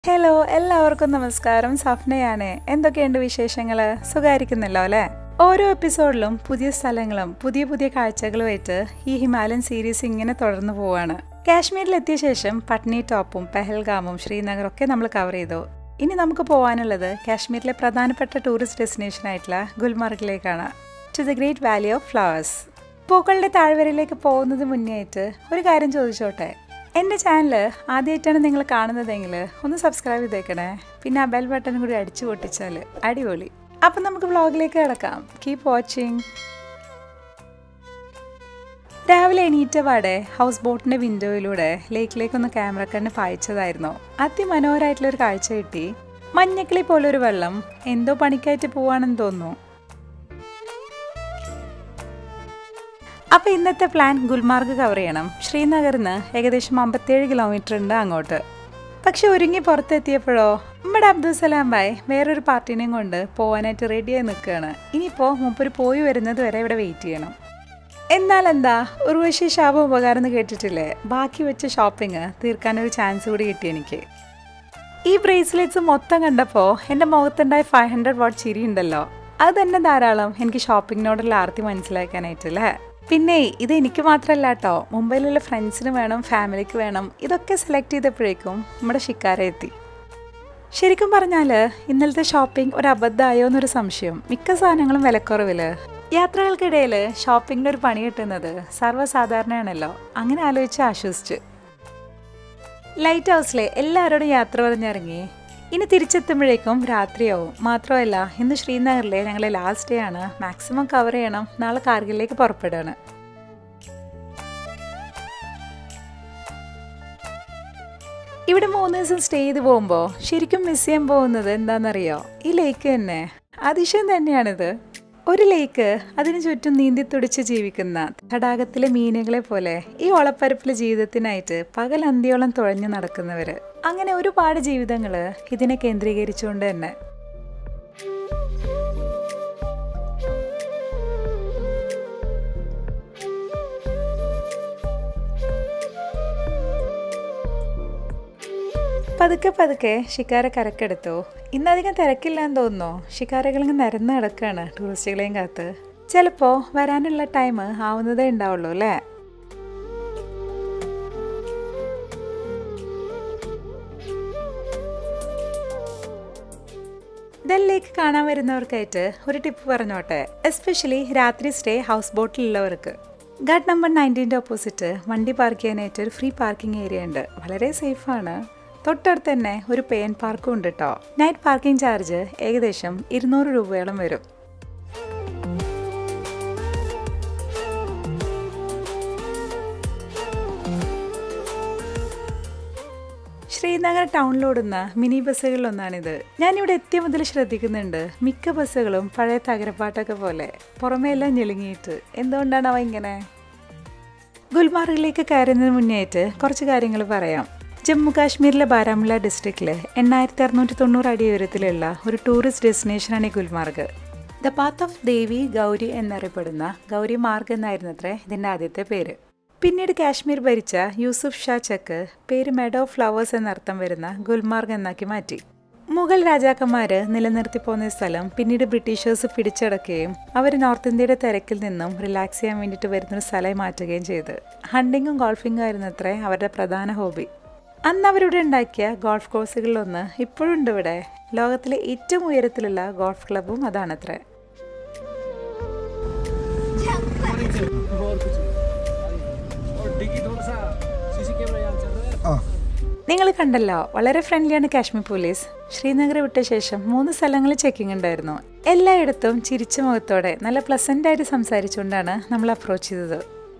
hello എല്ലാവർക്കും നമസ്കാരം സഫ്നയാണ് എന്തൊക്കെയുണ്ട് വിശേഷങ്ങൾ സുഖമായിരിക്കുന്നല്ലോ അല്ലേ ഓരോ എപ്പിസോഡിലും പുതിയ സ്ഥലങ്ങളും പുതിയ പുതിയ കാഴ്ചകളുമായിട്ട് ഈ ഹിമാലയൻ സീരീസ് ഇങ്ങനെ തുടർന്നു പോവാണ് കാശ്മീരിലെത്തിയ ശേഷം പട്നി ടോപ്പും പെഹൽഗാമും ശ്രീനഗറും ഒക്കെ നമ്മൾ കവർ ചെയ്തു ഇനി നമുക്ക് പോകാനുള്ളത് കാശ്മീരിലെ പ്രധാനപ്പെട്ട ടൂറിസ്റ്റ് ഡെസ്റ്റിനേഷൻ ആയിട്ടുള്ള ഗുൽമാർഗിലേക്കാണ് to the great valley of flowers പൂക്കളുടെ താഴ്വരയിലേക്ക് പോകുന്നത് മുന്നേ ആയിട്ട് ഒരു കാര്യം ചോദിച്ചോട്ടെ എൻ്റെ ചാനൽ ആദ്യമായിട്ടാണ് നിങ്ങൾ കാണുന്നതെങ്കിൽ ഒന്ന് സബ്സ്ക്രൈബ് ചെയ്തേക്കണേ പിന്നെ ആ ബെൽ ബട്ടൺ കൂടി അടിച്ചു പൊട്ടിച്ചാൽ അടിപൊളി അപ്പം നമുക്ക് വ്ളോഗിലേക്ക് കിടക്കാം കീപ് വാച്ചിങ് രാവിലെ എണീറ്റ പാടെ ഹൗസ് ബോട്ടിൻ്റെ വിൻഡോയിലൂടെ ലേക്കിലേക്കൊന്ന് ക്യാമറ കണ്ണ് പായിച്ചതായിരുന്നു അതിമനോഹരമായിട്ടുള്ളൊരു കാഴ്ച കിട്ടി മഞ്ഞക്കിളി പോലൊരു വെള്ളം എന്തോ പണിക്കായിട്ട് പോവാണെന്ന് തോന്നുന്നു അപ്പോൾ ഇന്നത്തെ പ്ലാൻ ഗുൽമാർഗ് കവർ ചെയ്യണം ശ്രീനഗറിൽ നിന്ന് ഏകദേശം അമ്പത്തേഴ് കിലോമീറ്റർ ഉണ്ട് അങ്ങോട്ട് പക്ഷെ ഒരുങ്ങി പുറത്തെത്തിയപ്പോഴോ നമ്മുടെ അബ്ദുൽ സലാം ഭായ് വേറൊരു പാർട്ടീനെയും കൊണ്ട് പോകാനായിട്ട് റെഡിയായി നിൽക്കുകയാണ് ഇനിയിപ്പോൾ മുപ്പൊരു പോയി വരുന്നത് വരെ ഇവിടെ വെയിറ്റ് ചെയ്യണം എന്നാൽ എന്താ ഉർവശി ശാപ ഉപകാരം എന്ന് കേട്ടിട്ടില്ലേ ബാക്കി വെച്ച ഷോപ്പിംഗ് തീർക്കാനൊരു ചാൻസ് കൂടി കിട്ടി എനിക്ക് ഈ ബ്രേസ്ലെറ്റ്സ് മൊത്തം കണ്ടപ്പോൾ എൻ്റെ മുഖത്തുണ്ടായ ഫൈവ് ഹൺഡ്രഡ് വാട്ട് ചിരി ഉണ്ടല്ലോ അത് തന്നെ ധാരാളം എനിക്ക് ഷോപ്പിങ്ങിനോടുള്ള ആർത്തി മനസ്സിലാക്കാനായിട്ടല്ലേ പിന്നെ ഇത് എനിക്ക് മാത്രമല്ല കേട്ടോ മുംബൈയിലുള്ള ഫ്രണ്ട്സിന് വേണം ഫാമിലിക്ക് വേണം ഇതൊക്കെ സെലക്ട് ചെയ്തപ്പോഴേക്കും നമ്മുടെ ഷിക്കാര എത്തി ശരിക്കും പറഞ്ഞാൽ ഇന്നലത്തെ ഷോപ്പിംഗ് ഒരു അബദ്ധമായോ എന്നൊരു സംശയം മിക്ക സാധനങ്ങളും വിലക്കുറവിൽ യാത്രകൾക്കിടയിൽ ഷോപ്പിങ്ങിന് ഒരു പണി കിട്ടുന്നത് സർവ്വസാധാരണയാണല്ലോ അങ്ങനെ ആലോചിച്ച് ആശ്വസിച്ച് ലൈറ്റ് ഹൗസിലെ എല്ലാവരോടും യാത്ര പറഞ്ഞിറങ്ങി ഇനി തിരിച്ചെത്തുമ്പോഴേക്കും രാത്രിയാവും മാത്രമല്ല ഇന്ന് ശ്രീനഗറിലെ ഞങ്ങളെ ലാസ്റ്റ് ഡേ ആണ് മാക്സിമം കവർ ചെയ്യണം നാളെ കാർഗിലേക്ക് പുറപ്പെടുകയാണ് ഇവിടെ മൂന്ന് ദിവസം സ്റ്റേ ചെയ്ത് പോകുമ്പോൾ ശരിക്കും മിസ് ചെയ്യാൻ പോകുന്നത് എന്താണെന്നറിയോ ഈ ലേക്ക് തന്നെ അതിശയം തന്നെയാണിത് ഒരു ലേക്ക് അതിനു ചുറ്റും നീന്തി തുടിച്ച് ജീവിക്കുന്ന തടാകത്തിലെ മീനുകളെ പോലെ ഈ ഓളപ്പരപ്പിലെ ജീവിതത്തിനായിട്ട് പകൽ അന്തിയോളം തുഴഞ്ഞു നടക്കുന്നവര് അങ്ങനെ ഒരുപാട് ജീവിതങ്ങള് ഇതിനെ കേന്ദ്രീകരിച്ചുകൊണ്ട് തന്നെ പതുക്കെ പതുക്കെ ഷിക്കാര കരക്കെടുത്തു ഇന്നധികം തിരക്കില്ലാന്ന് തോന്നുന്നു ഷിക്കാരകളിങ്ങ് നിരന്ന് കിടക്കുകയാണ് ടൂറിസ്റ്റുകളെയും കാത്ത് ചിലപ്പോൾ വരാനുള്ള ടൈം ആവുന്നതേ ഉണ്ടാവുള്ളൂ അല്ലേ ഡൽഹിക്ക് കാണാൻ വരുന്നവർക്കായിട്ട് ഒരു ടിപ്പ് പറഞ്ഞോട്ടെ എസ്പെഷ്യലി രാത്രി സ്റ്റേ ഹൗസ് ബോട്ടിലുള്ളവർക്ക് ഗാർഡ് നമ്പർ നയൻറ്റീൻ്റെ ഓപ്പോസിറ്റ് വണ്ടി പാർക്ക് ചെയ്യാനായിട്ട് ഒരു ഫ്രീ പാർക്കിംഗ് ഏരിയ ഉണ്ട് വളരെ സേഫാണ് തൊട്ടടുത്ത് തന്നെ ഒരു പേൻ പാർക്കും ഉണ്ട് കേട്ടോ നൈറ്റ് പാർക്കിംഗ് ചാർജ് ഏകദേശം ഇരുന്നൂറ് രൂപയോളം വരും ശ്രീനഗർ ടൗണിലോടുന്ന മിനി ബസ്സുകളിലൊന്നാണിത് ഞാനിവിടെ എത്തിയ മുതൽ ശ്രദ്ധിക്കുന്നുണ്ട് മിക്ക ബസ്സുകളും പഴയ തകരപ്പാട്ടൊക്കെ പോലെ പുറമേ എല്ലാം ഞെളുങ്ങിയിട്ട് എന്തുകൊണ്ടാണ് അവ ഇങ്ങനെ ഗുൽമാർഗിലേക്ക് കയറുന്നതിന് മുന്നേ ആയിട്ട് കുറച്ച് കാര്യങ്ങൾ പറയാം ജമ്മു കാശ്മീരിലെ ബാരാമുള്ള ഡിസ്ട്രിക്റ്റിൽ എണ്ണായിരത്തി അറുന്നൂറ്റി തൊണ്ണൂറ് അടി ഉയരത്തിലുള്ള ഒരു ടൂറിസ്റ്റ് ഡെസ്റ്റിനേഷനാണ് ഈ Gulmarg the path of Devi Gauri എന്നറിയപ്പെടുന്ന ഗൗരി മാർഗ് എന്നായിരുന്നത്രേ ഇതിൻ്റെ ആദ്യത്തെ പേര് പിന്നീട് കാശ്മീർ ഭരിച്ച യൂസുഫ് ഷാ ചക്ക് പേര് മെഡോ ഫ്ലവേഴ്സ് എന്നർത്ഥം വരുന്ന ഗുൽമാർഗ് എന്നാക്കി മാറ്റി മുഗൾ രാജാക്കന്മാർ നിലനിർത്തി പോന്ന സ്ഥലം പിന്നീട് ബ്രിട്ടീഷേഴ്സ് പിടിച്ചടക്കുകയും അവർ നോർത്ത് ഇന്ത്യയുടെ തിരക്കിൽ നിന്നും റിലാക്സ് ചെയ്യാൻ വേണ്ടിയിട്ട് വരുന്നൊരു സ്ഥലമായി മാറ്റുകയും ചെയ്ത് ഹണ്ടിങ്ങും ഗോൾഫിങ്ങും ആയിരുന്നത്രേ അവരുടെ പ്രധാന ഹോബി അന്ന് അവരിവിടെ ഉണ്ടാക്കിയ ഗോൾഫ് കോഴ്സുകളിലൊന്ന് ഇപ്പോഴും ഉണ്ട് ഇവിടെ ലോകത്തിലെ ഏറ്റവും ഉയരത്തിലുള്ള ഗോൾഫ് ക്ലബും അതാണത്രേ നിങ്ങൾ കണ്ടല്ലോ വളരെ ഫ്രണ്ട്ലിയാണ് കാശ്മീർ പോലീസ് ശ്രീനഗർ വിട്ട ശേഷം മൂന്ന് സ്ഥലങ്ങളിൽ ചെക്കിംഗ് ഉണ്ടായിരുന്നു എല്ലായിടത്തും ചിരിച്ച മുഖത്തോടെ നല്ല പ്ലസന്റ് ആയിട്ട് സംസാരിച്ചുകൊണ്ടാണ് നമ്മൾ അപ്രോച്ച് ചെയ്തത്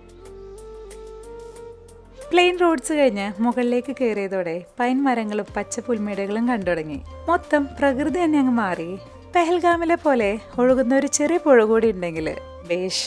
പ്ലെയിൻ റോഡ്സ് കഴിഞ്ഞ് മുകളിലേക്ക് കയറിയതോടെ പൈൻ മരങ്ങളും പച്ച പുൽമേടുകളും കണ്ടു തുടങ്ങി മൊത്തം പ്രകൃതി തന്നെ അങ്ങ് മാറി പെഹൽഗാമിലെ പോലെ ഒഴുകുന്ന ഒരു ചെറിയ പുഴ കൂടി ഉണ്ടെങ്കിൽ ബേഷ്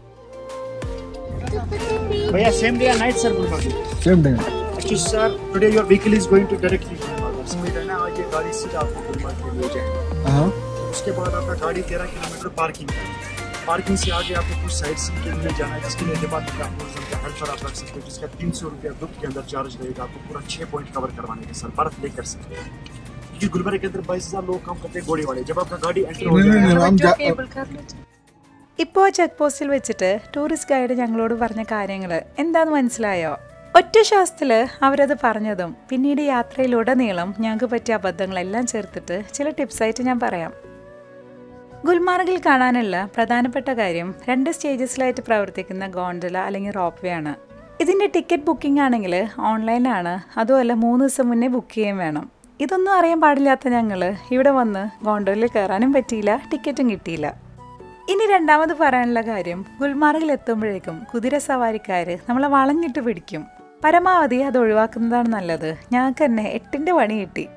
भैया सेम डे या night sir Gulbarg same day actually sir today your vehicle is going to directly Gulbarg speed है ना आज ये गाड़ी सीधा आपको गुलबर्ग के लिए ले जाएगी हाँ उसके बाद आपका गाड़ी तेरह किलोमीटर पार्किंग है पार्किंग से आगे आपको कुछ साइड सीन के लिए जाना है जिसके लिए डिपार्टमेंट ऑफ टूरिज्म का हेल्पर आप रख सकते हो जिसका तीन सौ रुपया ग्रुप के अंदर चार्ज रहेगा आपको पूरा छः पॉइंट कवर करवाने के सर बर्फ लेकर सकते हैं क्योंकि गुलबर्ग के अंदर बाईस हजार लोग काम करते हैं घोड़े वाले जब आपका गाड़ी एंटर हो नहीं, नहीं, जाएगा नहीं, हम जा- ഇപ്പോൾ ചെക്ക് പോസ്റ്റിൽ വെച്ചിട്ട് ടൂറിസ്റ്റ് ഗൈഡ് ഞങ്ങളോട് പറഞ്ഞ കാര്യങ്ങൾ എന്താന്ന് മനസ്സിലായോ ഒറ്റ ശ്വാസത്തിൽ അവരത് പറഞ്ഞതും പിന്നീട് യാത്രയിലുടനീളം ഞങ്ങൾക്ക് പറ്റിയ അബദ്ധങ്ങളെല്ലാം ചേർത്തിട്ട് ചില ടിപ്സായിട്ട് ഞാൻ പറയാം ഗുൽമാർഗിൽ കാണാനുള്ള പ്രധാനപ്പെട്ട കാര്യം രണ്ട് സ്റ്റേജസിലായിട്ട് പ്രവർത്തിക്കുന്ന ഗോണ്ടല അല്ലെങ്കിൽ റോപ്പ് വേ ആണ് ഇതിൻ്റെ ടിക്കറ്റ് ബുക്കിംഗ് ആണെങ്കിൽ ഓൺലൈനാണ് അതുമല്ല മൂന്ന് ദിവസം മുന്നേ ബുക്ക് ചെയ്യുകയും വേണം ഇതൊന്നും അറിയാൻ പാടില്ലാത്ത ഞങ്ങൾ ഇവിടെ വന്ന് ഗോണ്ടോലിൽ കയറാനും പറ്റിയില്ല ടിക്കറ്റും കിട്ടിയില്ല ഇനി രണ്ടാമത് പറയാനുള്ള കാര്യം ഗുൽമാർഗിൽ എത്തുമ്പോഴേക്കും കുതിര സവാരിക്കാർ നമ്മളെ വളഞ്ഞിട്ട് പിടിക്കും പരമാവധി അത് ഒഴിവാക്കുന്നതാണ് നല്ലത് ഞങ്ങൾക്ക് തന്നെ എട്ടിൻ്റെ പണി കിട്ടി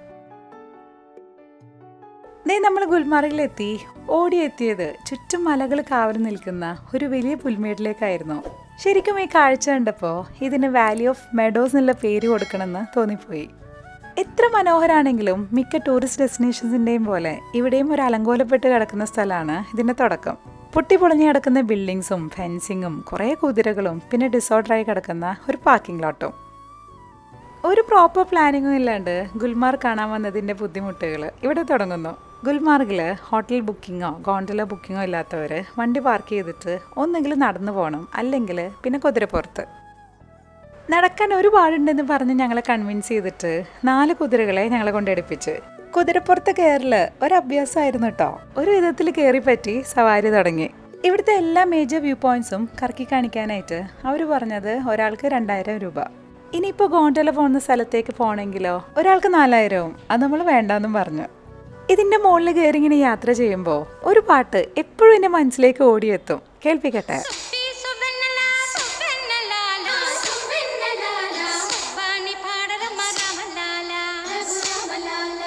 ദേ നമ്മൾ ഗുൽമാർഗിലെത്തി ഓടിയെത്തിയത് ചുറ്റും മലകൾ കാവൽ നിൽക്കുന്ന ഒരു വലിയ പുൽമേട്ടിലേക്കായിരുന്നു ശരിക്കും ഈ കാഴ്ച കണ്ടപ്പോൾ ഇതിന് വാലി ഓഫ് മെഡോസ് എന്നുള്ള പേര് കൊടുക്കണമെന്ന് തോന്നിപ്പോയി എത്ര മനോഹരാണെങ്കിലും മിക്ക ടൂറിസ്റ്റ് ഡെസ്റ്റിനേഷൻസിൻ്റെയും പോലെ ഇവിടെയും ഒരു അലങ്കോലപ്പെട്ട് കിടക്കുന്ന സ്ഥലമാണ് ഇതിൻ്റെ തുടക്കം പൊട്ടിപ്പൊളിഞ്ഞ് കിടക്കുന്ന ബിൽഡിങ്സും ഫെൻസിങ്ങും കുറേ കുതിരകളും പിന്നെ ഡിസോർഡറായി കിടക്കുന്ന ഒരു പാർക്കിംഗ് ലോട്ടും ഒരു പ്രോപ്പർ പ്ലാനിങ്ങും ഇല്ലാണ്ട് ഗുൽമാർഗ് കാണാൻ വന്നതിൻ്റെ ബുദ്ധിമുട്ടുകൾ ഇവിടെ തുടങ്ങുന്നു ഗുൽമാർഗിൽ ഹോട്ടൽ ബുക്കിങ്ങോ ഗോണ്ടല ബുക്കിങ്ങോ ഇല്ലാത്തവർ വണ്ടി പാർക്ക് ചെയ്തിട്ട് ഒന്നെങ്കിൽ നടന്നു പോകണം അല്ലെങ്കിൽ പിന്നെ കുതിരപ്പുറത്ത് നടക്കാൻ ഒരുപാടുണ്ടെന്ന് പറഞ്ഞ് ഞങ്ങളെ കൺവിൻസ് ചെയ്തിട്ട് നാല് കുതിരകളെ ഞങ്ങളെ കൊണ്ടെടുപ്പിച്ച് കുതിരപ്പുറത്ത് കയറല് ഒരു അഭ്യാസമായിരുന്നു കേട്ടോ ഒരു വിധത്തിൽ കയറി പറ്റി സവാരി തുടങ്ങി ഇവിടുത്തെ എല്ലാ മേജർ വ്യൂ പോയിന്റ്സും കറക്കി കാണിക്കാനായിട്ട് അവർ പറഞ്ഞത് ഒരാൾക്ക് രണ്ടായിരം രൂപ ഇനിയിപ്പോൾ ഗോണ്ടല പോകുന്ന സ്ഥലത്തേക്ക് പോകണമെങ്കിലോ ഒരാൾക്ക് നാലായിരവും അത് നമ്മൾ വേണ്ടാന്നും പറഞ്ഞു ഇതിന്റെ മുകളിൽ കയറി ഇങ്ങനെ യാത്ര ചെയ്യുമ്പോൾ ഒരു പാട്ട് എപ്പോഴും എൻ്റെ മനസ്സിലേക്ക് ഓടിയെത്തും കേൾപ്പിക്കട്ടെ సుబ్బి సుబ్బెన్నెల సుబ్బెన్నెలాల సుబ్బెన్నెలాల సుబ్బాని పాడరమ్మ రామలాల రామలాల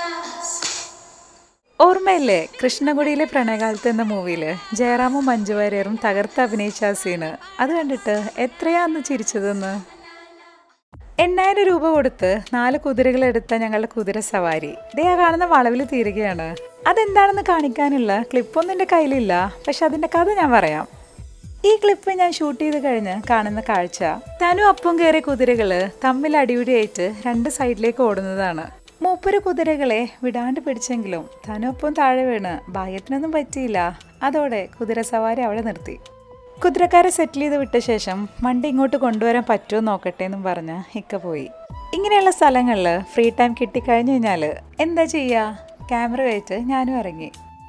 ഓർമ്മയില്ലേ കൃഷ്ണകുടിയിലെ പ്രണയകാലത്ത് എന്ന മൂവിയിൽ ജയറാമും മഞ്ജു വാര്യറും തകർത്ത് അഭിനയിച്ച ആ സീന് അത് കണ്ടിട്ട് എത്രയാ അന്ന് ചിരിച്ചതെന്ന് എണ്ണായിരം രൂപ കൊടുത്ത് നാല് കുതിരകളെടുത്ത ഞങ്ങളുടെ കുതിര സവാരി ദേ ആ കാണുന്ന വളവിൽ തീരുകയാണ് അതെന്താണെന്ന് കാണിക്കാനുള്ള ക്ലിപ്പൊന്നും എൻ്റെ കയ്യിലില്ല പക്ഷെ അതിൻ്റെ കഥ ഞാൻ പറയാം ഈ ക്ലിപ്പ് ഞാൻ ഷൂട്ട് ചെയ്ത് കഴിഞ്ഞ് കാണുന്ന കാഴ്ച തനു അപ്പം കയറിയ കുതിരകള് തമ്മിൽ അടിപിടിയായിട്ട് രണ്ട് സൈഡിലേക്ക് ഓടുന്നതാണ് മൂപ്പര് കുതിരകളെ വിടാണ്ട് പിടിച്ചെങ്കിലും തനു അപ്പം താഴെ വീണ് ഭാഗ്യത്തിനൊന്നും പറ്റിയില്ല അതോടെ കുതിര സവാരി അവിടെ നിർത്തി കുതിരക്കാരെ സെറ്റിൽ ചെയ്ത് വിട്ട ശേഷം വണ്ടി ഇങ്ങോട്ട് കൊണ്ടുവരാൻ പറ്റുമോ നോക്കട്ടെ എന്നും പറഞ്ഞ് ഇക്ക പോയി ഇങ്ങനെയുള്ള സ്ഥലങ്ങളിൽ ഫ്രീ ടൈം കിട്ടിക്കഴിഞ്ഞു കഴിഞ്ഞാൽ എന്താ ചെയ്യുക ക്യാമറ വെച്ച് ഞാനും ഇറങ്ങി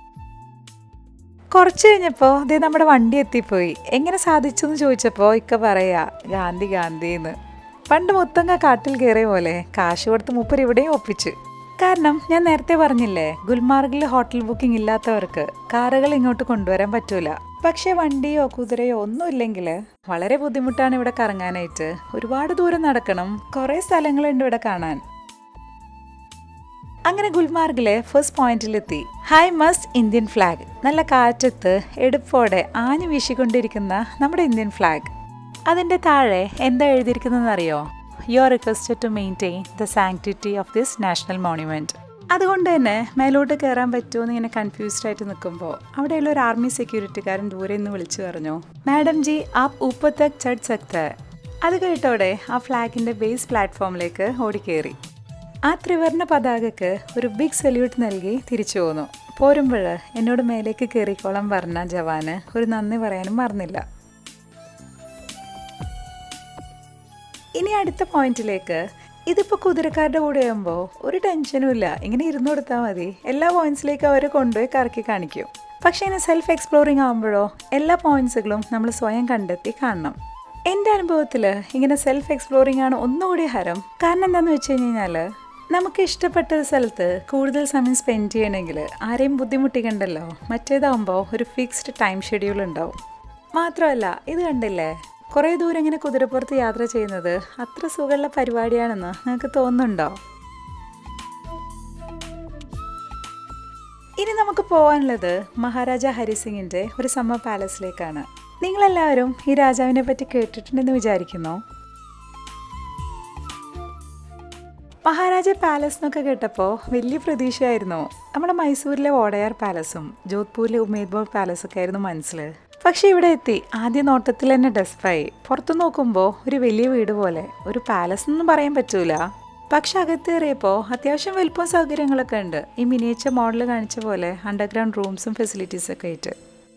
കുറച്ച് കഴിഞ്ഞപ്പോൾ ദേ നമ്മുടെ വണ്ടി എത്തിപ്പോയി എങ്ങനെ സാധിച്ചു എന്ന് ചോദിച്ചപ്പോൾ ഇക്ക പറയാ ഗാന്ധി ഗാന്ധി എന്ന് പണ്ട് മുത്തങ്ങ കാട്ടിൽ കയറിയ പോലെ കാശ് കൊടുത്ത് മൂപ്പർ ഇവിടെയും ഒപ്പിച്ചു കാരണം ഞാൻ നേരത്തെ പറഞ്ഞില്ലേ ഗുൽമാർഗിൽ ഹോട്ടൽ ബുക്കിംഗ് ഇല്ലാത്തവർക്ക് കാറുകൾ ഇങ്ങോട്ട് കൊണ്ടുവരാൻ പറ്റൂല പക്ഷെ വണ്ടിയോ കുതിരയോ ഒന്നും ഇല്ലെങ്കിൽ വളരെ ബുദ്ധിമുട്ടാണ് ഇവിടെ കറങ്ങാനായിട്ട് ഒരുപാട് ദൂരം നടക്കണം കുറേ സ്ഥലങ്ങളുണ്ട് ഇവിടെ കാണാൻ അങ്ങനെ ഗുൽമാർഗിലെ ഫസ്റ്റ് പോയിന്റിലെത്തി ഹൈ മസ്റ്റ് ഇന്ത്യൻ ഫ്ലാഗ് നല്ല കാറ്റത്ത് എടുപ്പോടെ ആഞ്ഞു വീശിക്കൊണ്ടിരിക്കുന്ന നമ്മുടെ ഇന്ത്യൻ ഫ്ലാഗ് അതിൻ്റെ താഴെ എന്താ എഴുതിയിരിക്കുന്നതെന്നറിയോ you are requested to maintain the sanctity of this national monument അതുകൊണ്ട് തന്നെ മേലോട്ട് കയറാൻ പറ്റുമോ എന്ന് ഇങ്ങനെ കൺഫ്യൂസ്ഡ് ആയിട്ട് നിൽക്കുമ്പോൾ അവിടെയുള്ള ഒരു ആർമി സെക്യൂരിറ്റിക്കാരൻ ദൂരെ നിന്ന് വിളിച്ചു പറഞ്ഞു മാഡം ജി ആപ്പ് ഊപ്പർ തക് ചട് സക്ത അത് കേട്ടോടെ ആ ഫ്ലാഗിൻ്റെ ബേസ് പ്ലാറ്റ്ഫോമിലേക്ക് ഓടിക്കേറി ആ ത്രിവർണ പതാകക്ക് ഒരു ബിഗ് സല്യൂട്ട് നൽകി തിരിച്ചു പോന്നു പോരുമ്പോൾ എന്നോട് മേലേക്ക് കയറിക്കോളാൻ പറഞ്ഞ ജവാന് ഒരു നന്ദി പറയാനും മറന്നില്ല ഇനി അടുത്ത പോയിന്റിലേക്ക് ഇതിപ്പോൾ കുതിരക്കാരുടെ കൂടെ ആകുമ്പോൾ ഒരു ടെൻഷനും ഇല്ല ഇങ്ങനെ ഇരുന്ന് കൊടുത്താൽ മതി എല്ലാ പോയിന്റ്സിലേക്കും അവർ കൊണ്ടുപോയി കറക്കി കാണിക്കും പക്ഷേ ഇനി സെൽഫ് എക്സ്പ്ലോറിംഗ് ആകുമ്പോഴോ എല്ലാ പോയിന്റ്സുകളും നമ്മൾ സ്വയം കണ്ടെത്തി കാണണം എൻ്റെ അനുഭവത്തിൽ ഇങ്ങനെ സെൽഫ് എക്സ്പ്ലോറിംഗ് ആണ് ഒന്നുകൂടി ഹരം കാരണം എന്താണെന്ന് വെച്ച് കഴിഞ്ഞാൽ നമുക്ക് ഇഷ്ടപ്പെട്ട ഒരു സ്ഥലത്ത് കൂടുതൽ സമയം സ്പെൻഡ് ചെയ്യണമെങ്കിൽ ആരെയും ബുദ്ധിമുട്ടിക്കണ്ടല്ലോ മറ്റേതാവുമ്പോൾ ഒരു ഫിക്സ്ഡ് ടൈം ഷെഡ്യൂൾ ഉണ്ടാവും മാത്രമല്ല ഇത് കണ്ടില്ലേ കുറേ ദൂരം ഇങ്ങനെ കുതിരപ്പുറത്ത് യാത്ര ചെയ്യുന്നത് അത്ര സുഖമുള്ള പരിപാടിയാണെന്ന് നിങ്ങൾക്ക് തോന്നുന്നുണ്ടോ ഇനി നമുക്ക് പോകാനുള്ളത് മഹാരാജ ഹരിസിംഗിൻ്റെ ഒരു സമ്മർ പാലസിലേക്കാണ് നിങ്ങളെല്ലാവരും ഈ രാജാവിനെ പറ്റി കേട്ടിട്ടുണ്ടെന്ന് വിചാരിക്കുന്നു മഹാരാജ പാലസ് എന്നൊക്കെ കേട്ടപ്പോൾ വലിയ പ്രതീക്ഷയായിരുന്നു നമ്മുടെ മൈസൂരിലെ വോഡയാർ പാലസും ജോധ്പൂരിലെ ഉമേദ്ഭോഗ് പാലസൊക്കെ ആയിരുന്നു മനസ്സിൽ പക്ഷെ ഇവിടെ എത്തി ആദ്യ നോട്ടത്തിൽ തന്നെ ഡെസ്പായി പുറത്തു നോക്കുമ്പോൾ ഒരു വലിയ വീട് പോലെ ഒരു പാലസ് ഒന്നും പറയാൻ പറ്റൂല പക്ഷെ അകത്തേറിയപ്പോൾ അത്യാവശ്യം വലുപ്പവും സൗകര്യങ്ങളൊക്കെ ഉണ്ട് ഈ മിനിയേച്ചർ മോഡൽ കാണിച്ച പോലെ അണ്ടർഗ്രൗണ്ട് റൂംസും ഫെസിലിറ്റീസൊക്കെ ആയിട്ട്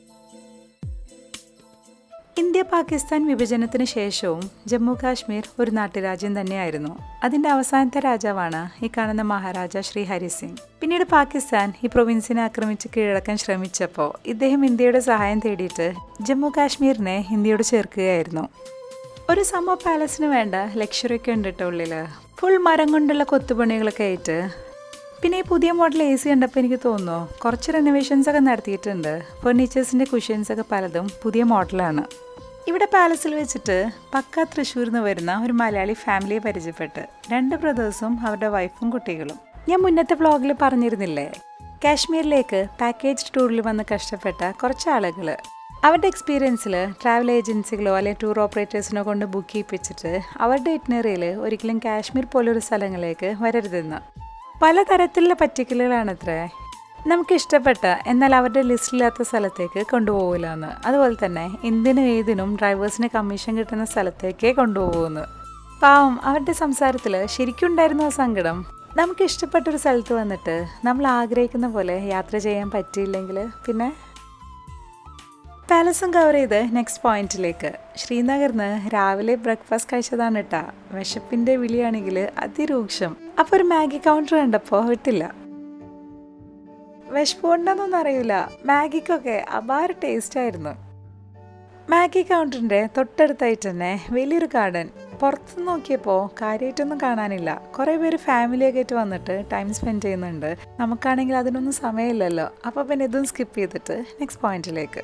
ഇന്ത്യ പാകിസ്ഥാൻ വിഭജനത്തിന് ശേഷവും ജമ്മു കാശ്മീർ ഒരു നാട്ടുരാജ്യം തന്നെയായിരുന്നു അതിൻ്റെ അവസാനത്തെ രാജാവാണ് ഈ കാണുന്ന മഹാരാജ ശ്രീ ഹരി സിംഗ് പിന്നീട് പാകിസ്ഥാൻ ഈ പ്രൊവിൻസിനെ ആക്രമിച്ച് കീഴടക്കാൻ ശ്രമിച്ചപ്പോൾ ഇദ്ദേഹം ഇന്ത്യയുടെ സഹായം തേടിയിട്ട് ജമ്മു കാശ്മീരിനെ ഇന്ത്യയോട് ചേർക്കുകയായിരുന്നു ഒരു സമ്മർ പാലസിന് വേണ്ട ലക്ഷറിയൊക്കെ ഉണ്ട് കേട്ടോ ഉള്ളിൽ ഫുൾ മരം കൊണ്ടുള്ള കൊത്തുപണികളൊക്കെ ആയിട്ട് പിന്നെ ഈ പുതിയ മോഡൽ എ സി കണ്ടപ്പോൾ എനിക്ക് തോന്നുന്നു കുറച്ച് റെനോവേഷൻസ് ഒക്കെ നടത്തിയിട്ടുണ്ട് ഫർണിച്ചേഴ്സിൻ്റെ കുഷ്യൻസ് ഒക്കെ പലതും പുതിയ മോഡലാണ് ഇവിടെ പാലസിൽ വെച്ചിട്ട് പക്ക തൃശ്ശൂരിൽ നിന്ന് വരുന്ന ഒരു മലയാളി ഫാമിലിയെ പരിചയപ്പെട്ട് രണ്ട് ബ്രദേഴ്സും അവരുടെ വൈഫും കുട്ടികളും ഞാൻ മുന്നത്തെ വ്ളോഗിൽ പറഞ്ഞിരുന്നില്ലേ കാശ്മീരിലേക്ക് പാക്കേജ് ടൂറിൽ വന്ന് കഷ്ടപ്പെട്ട കുറച്ച് ആളുകൾ അവരുടെ എക്സ്പീരിയൻസിൽ ട്രാവൽ ഏജൻസികളോ അല്ലെങ്കിൽ ടൂർ ഓപ്പറേറ്റേഴ്സിനോ കൊണ്ട് ബുക്ക് ചെയ്യിപ്പിച്ചിട്ട് അവരുടെ ഇറ്റിനറിയിൽ ഒരിക്കലും കാശ്മീർ പോലൊരു സ്ഥലങ്ങളിലേക്ക് വരരുതെന്ന് പലതരത്തിലുള്ള പറ്റിക്കലുകളാണത്രേ നമുക്ക് ഇഷ്ടപ്പെട്ട എന്നാൽ അവരുടെ ലിസ്റ്റില്ലാത്ത സ്ഥലത്തേക്ക് കൊണ്ടുപോകില്ല എന്ന് അതുപോലെ തന്നെ എന്തിനും ഏതിനും ഡ്രൈവേഴ്സിന് കമ്മീഷൻ കിട്ടുന്ന സ്ഥലത്തേക്കേ കൊണ്ടുപോകുന്നു പാവം അവരുടെ സംസാരത്തിൽ ശരിക്കും ഉണ്ടായിരുന്നു ആ സങ്കടം നമുക്ക് ഇഷ്ടപ്പെട്ട ഒരു സ്ഥലത്ത് വന്നിട്ട് നമ്മൾ ആഗ്രഹിക്കുന്ന പോലെ യാത്ര ചെയ്യാൻ പറ്റിയില്ലെങ്കിൽ പിന്നെ പാലസും കവർ ചെയ്ത് നെക്സ്റ്റ് പോയിന്റിലേക്ക് ശ്രീനഗറിന്ന് രാവിലെ ബ്രേക്ക്ഫാസ്റ്റ് കഴിച്ചതാണ് കേട്ടാ വിശപ്പിന്റെ വിളിയാണെങ്കിൽ അതിരൂക്ഷം അപ്പോൾ ഒരു മാഗി കൗണ്ടർ കണ്ടപ്പോൾ വിട്ടില്ല വിശപ്പ് കൊണ്ടെന്നൊന്നും അറിയില്ല മാഗിക്കൊക്കെ അപാര ടേസ്റ്റ് ആയിരുന്നു മാഗി കൗണ്ടറിന്റെ തൊട്ടടുത്തായിട്ട് തന്നെ വലിയൊരു ഗാർഡൻ പുറത്ത് നോക്കിയപ്പോൾ കാര്യമായിട്ടൊന്നും കാണാനില്ല കുറേ പേര് ഫാമിലിയൊക്കെ ആയിട്ട് വന്നിട്ട് ടൈം സ്പെൻഡ് ചെയ്യുന്നുണ്ട് നമുക്കാണെങ്കിൽ അതിനൊന്നും സമയമില്ലല്ലോ അപ്പോൾ പിന്നെ ഇതും സ്കിപ്പ് ചെയ്തിട്ട് നെക്സ്റ്റ് പോയിന്റിലേക്ക്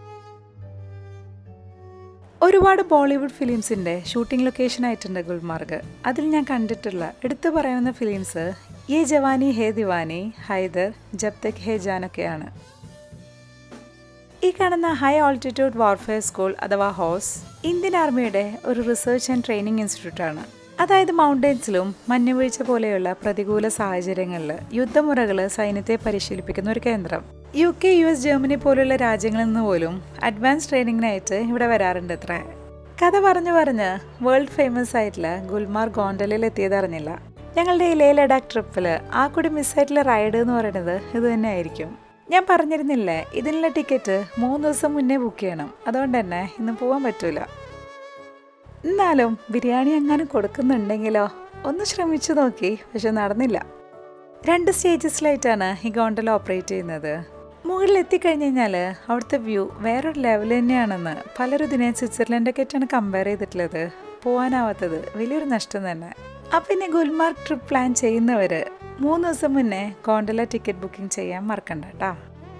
ഒരുപാട് ബോളിവുഡ് ഫിലിംസിൻ്റെ ഷൂട്ടിംഗ് ലൊക്കേഷൻ ആയിട്ടുണ്ട് ഗുൽമാർഗ് അതിൽ ഞാൻ കണ്ടിട്ടുള്ള എടുത്തു പറയാവുന്ന ഫിലിംസ് യേ ജവാനി ഹേ ദിവാനി ഹൈദർ ജബ് തക് ഹേ ജാനൊക്കെയാണ് ഈ കാണുന്ന ഹൈ ഓൾട്ടിറ്റ്യൂഡ് വാർഫെയർ സ്കൂൾ അഥവാ ഹോസ് ഇന്ത്യൻ ആർമിയുടെ ഒരു റിസർച്ച് ആൻഡ് ട്രെയിനിങ് ഇൻസ്റ്റിറ്റ്യൂട്ടാണ് അതായത് മൗണ്ടൻസിലും മഞ്ഞുവീഴ്ച പോലെയുള്ള പ്രതികൂല സാഹചര്യങ്ങളിൽ യുദ്ധമുറകൾ സൈന്യത്തെ പരിശീലിപ്പിക്കുന്ന ഒരു കേന്ദ്രം U K U S Germany പോലുള്ള രാജ്യങ്ങളിൽ നിന്ന് പോലും അഡ്വാൻസ് ട്രെയിനിങ്ങിനായിട്ട് ഇവിടെ വരാറുണ്ട് അത്ര കഥ പറഞ്ഞു പറഞ്ഞ് വേൾഡ് ഫേമസ് ആയിട്ടുള്ള ഗുൽമാർ ഗോണ്ടലിൽ എത്തിയതറിഞ്ഞില്ല ഞങ്ങളുടെ ഈ ലേ ലഡാക്ക് ട്രിപ്പിൽ ആ കൂടി മിസ്സായിട്ടുള്ള റൈഡ് എന്ന് പറയുന്നത് ഇത് തന്നെ ആയിരിക്കും ഞാൻ പറഞ്ഞിരുന്നില്ലേ ഇതിനുള്ള ടിക്കറ്റ് മൂന്ന് ദിവസം മുന്നേ ബുക്ക് ചെയ്യണം അതുകൊണ്ട് തന്നെ ഇന്ന് പോകാൻ പറ്റൂല എന്നാലും ബിരിയാണി എങ്ങാനും കൊടുക്കുന്നുണ്ടെങ്കിലോ ഒന്ന് ശ്രമിച്ചു നോക്കി പക്ഷെ നടന്നില്ല രണ്ട് സ്റ്റേജസിലായിട്ടാണ് ഈ ഗോണ്ടൽ ഓപ്പറേറ്റ് ചെയ്യുന്നത് മുകളിൽ എത്തിക്കഴിഞ്ഞ് കഴിഞ്ഞാൽ അവിടുത്തെ വ്യൂ വേറൊരു ലെവൽ തന്നെയാണെന്ന് പലരും ഇതിനെ സ്വിറ്റ്സർലൻഡൊക്കെ ആയിട്ടാണ് കമ്പയർ ചെയ്തിട്ടുള്ളത് പോകാനാവാത്തത് വലിയൊരു നഷ്ടം തന്നെ അപ്പം ഇനി ഗുൽമാർഗ് ട്രിപ്പ് പ്ലാൻ ചെയ്യുന്നവർ മൂന്ന് ദിവസം മുന്നേ ഗോണ്ടല ടിക്കറ്റ് ബുക്കിംഗ് ചെയ്യാൻ മറക്കണ്ട കേട്ടോ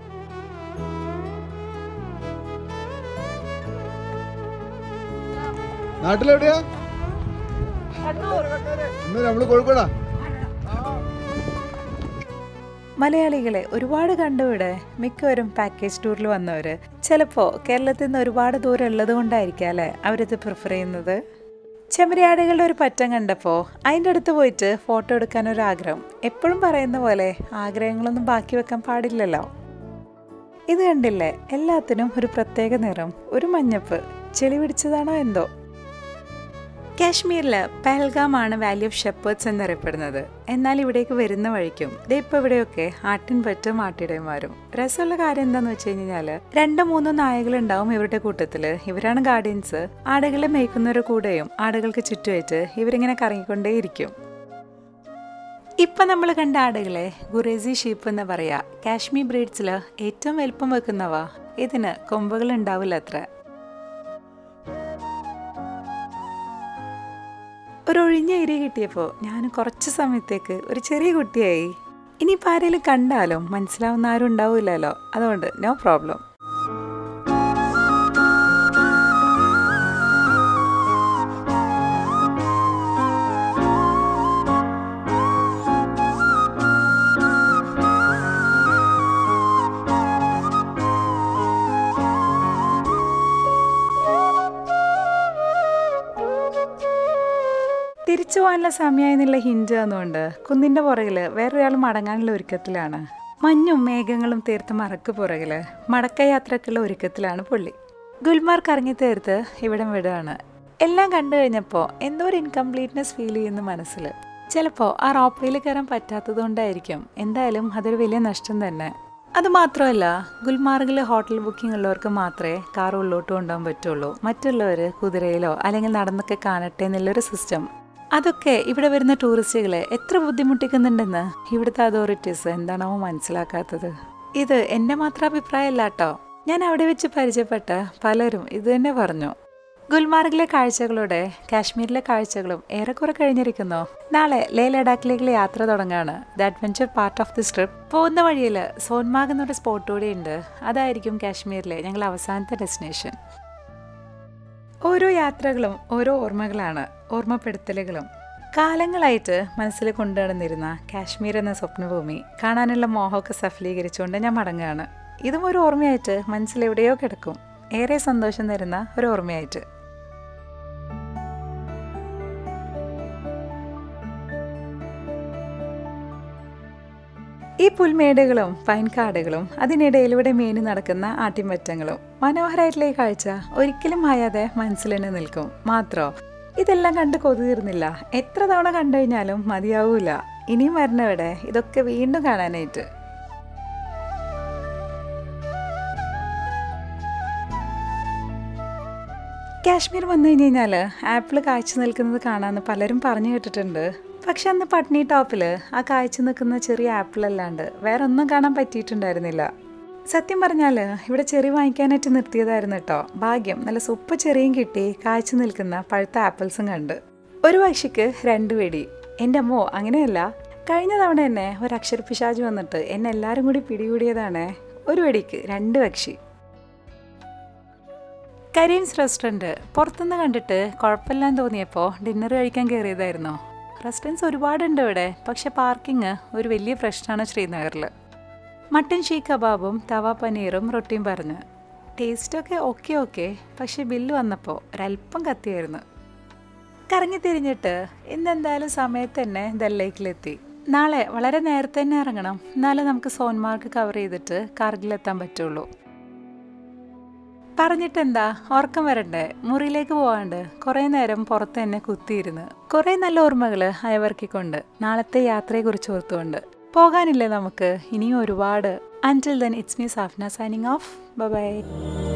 നാട്ടിലെവിടെയാ ഇന്ന് നമ്മള് കോഴിക്കോടാ മലയാളികളെ ഒരുപാട് കണ്ടുവിടെ മിക്കവരും പാക്കേജ് ടൂറിൽ വന്നവർ ചിലപ്പോൾ കേരളത്തിൽ നിന്ന് ഒരുപാട് ദൂരം ഉള്ളത് കൊണ്ടായിരിക്കാം അല്ലേ അവരിത് പ്രിഫർ ചെയ്യുന്നത് ചെമ്മരിയാടുകളുടെ ഒരു പറ്റം കണ്ടപ്പോൾ അതിൻ്റെ അടുത്ത് പോയിട്ട് ഫോട്ടോ എടുക്കാൻ ഒരു ആഗ്രഹം എപ്പോഴും പറയുന്ന പോലെ ആഗ്രഹങ്ങളൊന്നും ബാക്കി വെക്കാൻ പാടില്ലല്ലോ ഇത് കണ്ടില്ലേ എല്ലാത്തിനും ഒരു പ്രത്യേക നിറം ഒരു മഞ്ഞപ്പ് ചെളി പിടിച്ചതാണോ എന്തോ കാശ്മീരിൽ പഹൽഗാമാണ് വാലി ഓഫ് ഷെപ്പേർഡ്സ് എന്നറിയപ്പെടുന്നത് എന്നാൽ ഇവിടേക്ക് വരുന്ന വഴിക്കും ദേ ഇപ്പോൾ ഇവിടെയൊക്കെ ആട്ടിൻ പറ്റും ആട്ടിടയന്മാരും രസമുള്ള കാര്യം എന്താന്ന് വെച്ച് കഴിഞ്ഞാൽ രണ്ടോ മൂന്നോ നായകളുണ്ടാവും ഇവരുടെ കൂട്ടത്തിൽ ഇവരാണ് ഗാർഡിയൻസ് ആടുകളെ മേയ്ക്കുന്നവരുടെ കൂടെയും ആടുകൾക്ക് ചുറ്റുമായിട്ട് ഇവരിങ്ങനെ കറങ്ങിക്കൊണ്ടേയിരിക്കും ഇപ്പം നമ്മൾ കണ്ട ആടുകളെ ഗുറേസി ഷീപ്പ് എന്ന് പറയാ കാശ്മീർ ബ്രീഡ്സിൽ ഏറ്റവും വലുപ്പം വെക്കുന്നവ ഇതിന് കൊമ്പുകൾ ഉണ്ടാവില്ല അത്ര ഒരു ഒഴിഞ്ഞ ഏരിയ കിട്ടിയപ്പോൾ ഞാൻ കുറച്ച് സമയത്തേക്ക് ഒരു ചെറിയ കുട്ടിയായി ഇനിയിപ്പോൾ ആരെങ്കിലും കണ്ടാലും മനസ്സിലാവുന്ന ആരും ഉണ്ടാവില്ലല്ലോ അതുകൊണ്ട് നോ പ്രോബ്ലം തിരിച്ചു പോകാനുള്ള സമയമായി എന്നുള്ള ഹിഞ്ച് തന്നുകൊണ്ട് കുന്നിൻ്റെ പുറകിൽ വേറൊരാൾ മടങ്ങാനുള്ള ഒരുക്കത്തിലാണ് മഞ്ഞും മേഘങ്ങളും തീർത്ത മറക്ക് പുറകിൽ മടക്കയാത്രക്കുള്ള ഒരുക്കത്തിലാണ് പുള്ളി ഗുൽമാർഗ് ഇറങ്ങി തീർത്ത് ഇവിടം വിടുകയാണ് എല്ലാം കണ്ടു കഴിഞ്ഞപ്പോൾ എന്തോ ഒരു ഇൻകംപ്ലീറ്റ്നെസ് ഫീൽ ചെയ്യുന്ന മനസ്സിൽ ചിലപ്പോൾ ആ റോപ്പയിൽ കയറാൻ പറ്റാത്തതുകൊണ്ടായിരിക്കും എന്തായാലും അതൊരു വലിയ നഷ്ടം തന്നെ അതുമാത്രമല്ല ഗുൽമാർഗിൽ ഹോട്ടൽ ബുക്കിംഗ് ഉള്ളവർക്ക് മാത്രമേ കാർ ഉള്ളോട്ട് കൊണ്ടുപോകാൻ പറ്റുള്ളൂ മറ്റുള്ളവർ കുതിരയിലോ അല്ലെങ്കിൽ നടന്നൊക്കെ കാണട്ടെ എന്നുള്ളൊരു സിസ്റ്റം അതൊക്കെ ഇവിടെ വരുന്ന ടൂറിസ്റ്റുകളെ എത്ര ബുദ്ധിമുട്ടിക്കുന്നുണ്ടെന്ന് ഇവിടുത്തെ അതോറിറ്റീസ് എന്താണോ മനസ്സിലാക്കാത്തത് ഇത് എൻ്റെ മാത്രം അഭിപ്രായമല്ല കേട്ടോ ഞാൻ അവിടെ വെച്ച് പരിചയപ്പെട്ട പലരും ഇത് തന്നെ പറഞ്ഞു ഗുൽമാർഗിലെ കാഴ്ചകളോടെ കാശ്മീരിലെ കാഴ്ചകളും ഏറെക്കുറെ കഴിഞ്ഞിരിക്കുന്നു നാളെ ലേ ലഡാക്കിലേക്ക് യാത്ര തുടങ്ങാണ് the adventure part of this trip പോകുന്ന വഴിയിൽ സോൻമാർഗ് എന്നൊരു സ്പോട്ട് കൂടെ ഉണ്ട് അതായിരിക്കും കാശ്മീരിലെ ഞങ്ങൾ അവസാനത്തെ ഡെസ്റ്റിനേഷൻ ഓരോ യാത്രകളും ഓരോ ഓർമ്മകളാണ് ഓർമ്മപ്പെടുത്തലുകളും കാലങ്ങളായിട്ട് മനസ്സിൽ കൊണ്ടുനടന്നിരുന്ന കാശ്മീർ എന്ന സ്വപ്നഭൂമി കാണാനുള്ള മോഹമൊക്കെ സഫലീകരിച്ചുകൊണ്ട് ഞാൻ മടങ്ങുകയാണ് ഇതും ഒരു ഓർമ്മയായിട്ട് മനസ്സിലെവിടെയോ കിടക്കും ഏറെ സന്തോഷം തരുന്ന ഒരു ഓർമ്മയായിട്ട് ഈ പുൽമേടുകളും പൈൻകാടുകളും അതിനിടയിലൂടെ മേനി നടക്കുന്ന ആട്ടിൻപറ്റങ്ങളും മനോഹരമായിട്ടുള്ള ഈ കാഴ്ച ഒരിക്കലും മായാതെ മനസ്സിൽ തന്നെ നിൽക്കും മാത്രോ ഇതെല്ലാം കണ്ട് കൊതു തീർന്നില്ല എത്ര തവണ കണ്ടു കഴിഞ്ഞാലും മതിയാവൂല ഇനിയും വരണവിടെ ഇതൊക്കെ വീണ്ടും കാണാനായിട്ട് കാശ്മീർ വന്നു കഴിഞ്ഞ് കഴിഞ്ഞാൽ ആപ്പിൾ കാഴ്ച നിൽക്കുന്നത് കാണാമെന്ന് പലരും പറഞ്ഞു കേട്ടിട്ടുണ്ട് പക്ഷെ അന്ന് പട്നി ടോപ്പിൽ ആ കാഴ്ച നിൽക്കുന്ന ചെറിയ ആപ്പിൾ അല്ലാണ്ട് വേറെ ഒന്നും കാണാൻ പറ്റിയിട്ടുണ്ടായിരുന്നില്ല സത്യം പറഞ്ഞാൽ ഇവിടെ ചെറി വാങ്ങിക്കാനായിട്ട് നിർത്തിയതായിരുന്നു കേട്ടോ ഭാഗ്യം നല്ല സൂപ്പർ ചെറിയും കിട്ടി കാഴ്ച നിൽക്കുന്ന പഴുത്ത ആപ്പിൾസും കണ്ട് ഒരു പക്ഷിക്ക് രണ്ട് വെടി എൻ്റെ അമ്മോ അങ്ങനെയല്ല കഴിഞ്ഞ തവണ തന്നെ ഒരു അക്ഷരപിശാജ് വന്നിട്ട് എന്നെ എല്ലാവരും കൂടി പിടികൂടിയതാണ് ഒരു വെടിക്ക് രണ്ട് പക്ഷി കരീംസ് റെസ്റ്റോറൻറ്റ് പുറത്തുനിന്ന് കണ്ടിട്ട് കുഴപ്പമില്ലാന്ന് തോന്നിയപ്പോൾ ഡിന്നർ കഴിക്കാൻ കയറിയതായിരുന്നു റെസ്റ്റോറൻറ്റ്സ് ഒരുപാടുണ്ട് ഇവിടെ പക്ഷെ പാർക്കിംഗ് ഒരു വലിയ പ്രശ്നമാണ് ശ്രീനഗറിൽ മട്ടൻ ഷീ കബാബും തവ പനീറും റൊട്ടിയും പറഞ്ഞ് ടേസ്റ്റൊക്കെ ഓക്കെ ഓക്കെ പക്ഷെ ബില്ല് വന്നപ്പോൾ ഒരല്പം കത്തിയായിരുന്നു കറങ്ങി തിരിഞ്ഞിട്ട് ഇന്നെന്തായാലും സമയത്ത് തന്നെ ദല്ലേക്കിലെത്തി നാളെ വളരെ നേരത്തെ തന്നെ ഇറങ്ങണം എന്നാലേ നമുക്ക് സോൻമാർഗ് കവർ ചെയ്തിട്ട് കാർഗിലെത്താൻ പറ്റുള്ളൂ പറഞ്ഞിട്ടെന്താ ഉറക്കം വരണ്ടേ മുറിയിലേക്ക് പോവാണ്ട് കുറേ നേരം പുറത്ത് തന്നെ കുത്തിയിരുന്ന് കുറേ നല്ല ഓർമ്മകൾ അയവർക്കിക്കൊണ്ട് നാളത്തെ യാത്രയെക്കുറിച്ച് ഓർത്തുകൊണ്ട് പോകാനില്ലേ നമുക്ക് ഇനിയും ഒരുപാട് until then it's me Safna signing off by